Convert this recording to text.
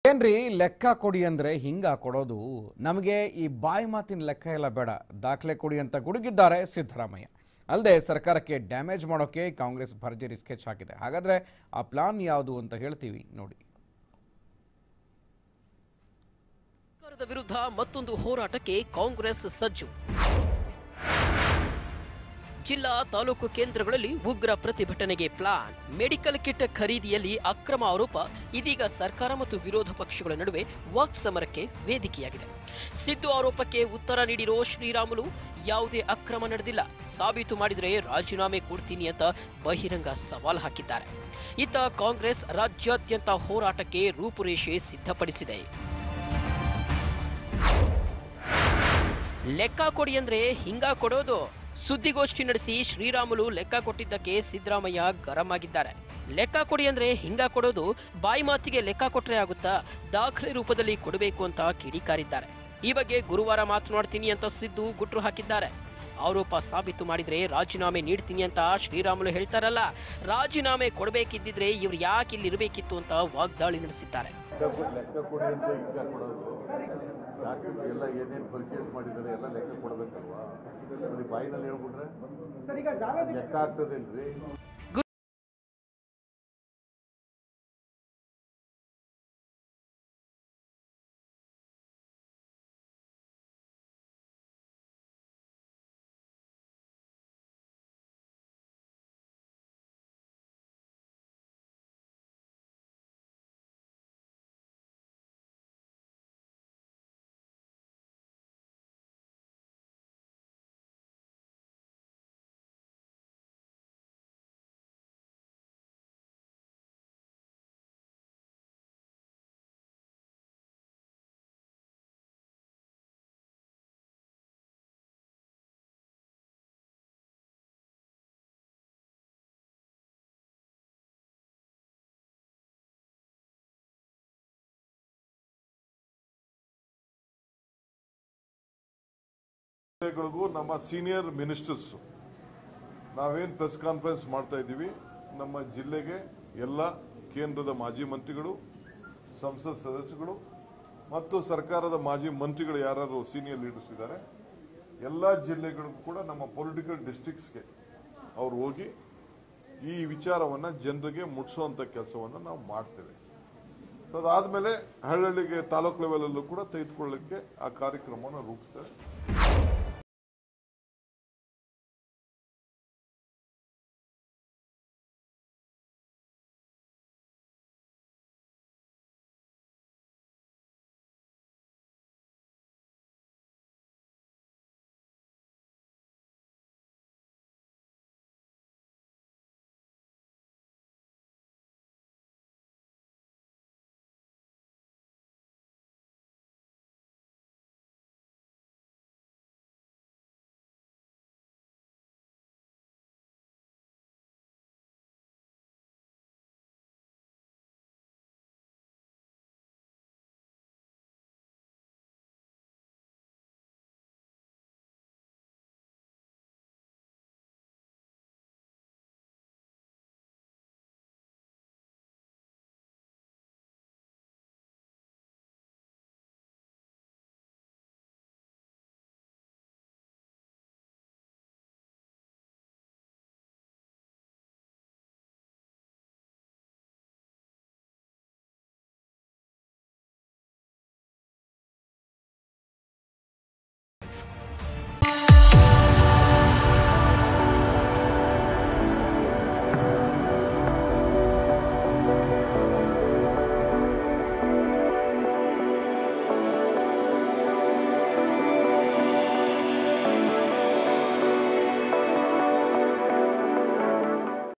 ಏನ್ರಿ ಲೆಕ್ಕ ಕೊಡಿ ಅಂದ್ರೆ ಹಿಂಗ ಕೊಡೋದು ನಮಗೆ ಈ ಬಾಯಿ ಮಾತಿನ ಲೆಕ್ಕ ಎಲ್ಲ ಬೇಡ ದಾಖಲೆ ಕೊಡಿ ಅಂತ ಗುಡುಗಿದ್ದಾರೆ ಸಿದ್ದರಾಮಯ್ಯ ಅಲ್ಲದೆ ಸರ್ಕಾರಕ್ಕೆ ಡ್ಯಾಮೇಜ್ ಮಾಡೋಕೆ ಕಾಂಗ್ರೆಸ್ ಭರ್ಜರಿ ಸ್ಕೆಚ್ ಹಾಕಿದೆ ಹಾಗಾದ್ರೆ ಆ ಪ್ಲಾನ್ ಯಾವುದು ಅಂತ ಹೇಳ್ತೀವಿ ನೋಡಿ ಸರ್ಕಾರದ ವಿರುದ್ಧ ಮತ್ತೊಂದು ಹೋರಾಟಕ್ಕೆ ಕಾಂಗ್ರೆಸ್ ಸಜ್ಜು ಜಿಲ್ಲಾ ತಾಲೂಕು ಕೇಂದ್ರಗಳಲ್ಲಿ ಉಗ್ರ ಪ್ರತಿಭಟನೆಗೆ ಪ್ಲಾನ್ ಮೆಡಿಕಲ್ ಕಿಟ್ ಖರೀದಿಯಲ್ಲಿ ಅಕ್ರಮ ಆರೋಪ ಇದೀಗ ಸರ್ಕಾರ ಮತ್ತು ವಿರೋಧ ಪಕ್ಷಗಳ ನಡುವೆ ವಾಕ್ ಸಮರಕ್ಕೆ ವೇದಿಕೆಯಾಗಿದೆ ಸಿದ್ದು ಆರೋಪಕ್ಕೆ ಉತ್ತರ ನೀಡಿರೋ ಶ್ರೀರಾಮುಲು ಯಾವುದೇ ಅಕ್ರಮ ನಡೆದಿಲ್ಲ ಸಾಬೀತು ಮಾಡಿದರೆ ರಾಜೀನಾಮೆ ಕೊಡ್ತೀನಿ ಅಂತ ಬಹಿರಂಗ ಸವಾಲ್ ಹಾಕಿದ್ದಾರೆ ಇತ್ತ ಕಾಂಗ್ರೆಸ್ ರಾಜ್ಯಾದ್ಯಂತ ಹೋರಾಟಕ್ಕೆ ರೂಪುರೇಷೆ ಸಿದ್ಧಪಡಿಸಿದೆ ಲೆಕ್ಕ ಕೊಡಿ ಅಂದ್ರೆ ಹಿಂಗ ಕೊಡೋದು ಸುದ್ದಿಗೋಷ್ಠಿ ನಡೆಸಿ ಶ್ರೀರಾಮುಲು ಲೆಕ್ಕ ಕೊಟ್ಟಿದ್ದಕ್ಕೆ ಸಿದ್ದರಾಮಯ್ಯ ಗರಂ ಆಗಿದ್ದಾರೆ ಲೆಕ್ಕ ಕೊಡಿ ಅಂದ್ರೆ ಹಿಂಗ ಕೊಡೋದು ಬಾಯಿ ಮಾತಿಗೆ ಲೆಕ್ಕ ಕೊಟ್ರೆ ಆಗುತ್ತಾ ದಾಖಲೆ ರೂಪದಲ್ಲಿ ಕೊಡಬೇಕು ಅಂತ ಕಿಡಿಕಾರಿದ್ದಾರೆ ಈ ಬಗ್ಗೆ ಗುರುವಾರ ಮಾತನಾಡ್ತೀನಿ ಅಂತ ಸಿದ್ದು ಗುಟ್ರು ಹಾಕಿದ್ದಾರೆ ಆರೋಪ ಸಾಬೀತು ಮಾಡಿದ್ರೆ ರಾಜೀನಾಮೆ ನೀಡ್ತೀನಿ ಅಂತ ಶ್ರೀರಾಮುಲು ಹೇಳ್ತಾರಲ್ಲ ರಾಜೀನಾಮೆ ಕೊಡಬೇಕಿದ್ದಿದ್ರೆ ಇವ್ರು ಯಾಕೆ ಇಲ್ಲಿ ಇರಬೇಕಿತ್ತು ಅಂತ ವಾಗ್ದಾಳಿ ನಡೆಸಿದ್ದಾರೆ ಲೆಕ್ಕ ಲೆಕ್ಕ ಕೊಡಿ ಅಂತ ಈಗ ಕೊಡೋದು ಯಾಕೆ ಎಲ್ಲ ಏನೇನು ಪರ್ಚೇಸ್ ಮಾಡಿದ್ದಾರೆ ಎಲ್ಲ ಲೆಕ್ಕ ಕೊಡಬೇಕಲ್ವಾ ಬರೀ ಬಾಯಿನಲ್ಲಿ ಹೇಳ್ಬಿಟ್ರೆ ಲೆಕ್ಕ ಆಗ್ತದೇನ್ರಿ ಗಳಿಗೂ ನಮ್ಮ ಸೀನಿಯರ್ ಮಿನಿಸ್ಟರ್ಸ್ ನಾವೇನು ಪ್ರೆಸ್ ಕಾನ್ಫರೆನ್ಸ್ ಮಾಡ್ತಾ ಇದ್ದೀವಿ ನಮ್ಮ ಜಿಲ್ಲೆಗೆ ಎಲ್ಲ ಕೇಂದ್ರದ ಮಾಜಿ ಮಂತ್ರಿಗಳು ಸಂಸತ್ ಸದಸ್ಯಗಳು ಮತ್ತು ಸರ್ಕಾರದ ಮಾಜಿ ಮಂತ್ರಿಗಳು ಯಾರು ಸೀನಿಯರ್ ಲೀಡರ್ಸ್ ಇದ್ದಾರೆ ಎಲ್ಲ ಜಿಲ್ಲೆಗಳಿಗೂ ಕೂಡ ನಮ್ಮ ಪೊಲಿಟಿಕಲ್ ಡಿಸ್ಟ್ರಿಕ್ಟ್ಸ್ಗೆ ಅವ್ರು ಹೋಗಿ ಈ ವಿಚಾರವನ್ನ ಜನರಿಗೆ ಮುಟ್ಟಿಸುವಂತ ಕೆಲಸವನ್ನ ನಾವು ಮಾಡ್ತೇವೆ ಸೊ ಅದಾದ್ಮೇಲೆ ಹಳ್ಳಿಗೆ ತಾಲೂಕು ಲೆವೆಲ್ ಅಲ್ಲೂ ಕೂಡ ತೆಗೆದುಕೊಳ್ಳಲಿಕ್ಕೆ ಆ ಕಾರ್ಯಕ್ರಮವನ್ನು ರೂಪಿಸ್ತಾರೆ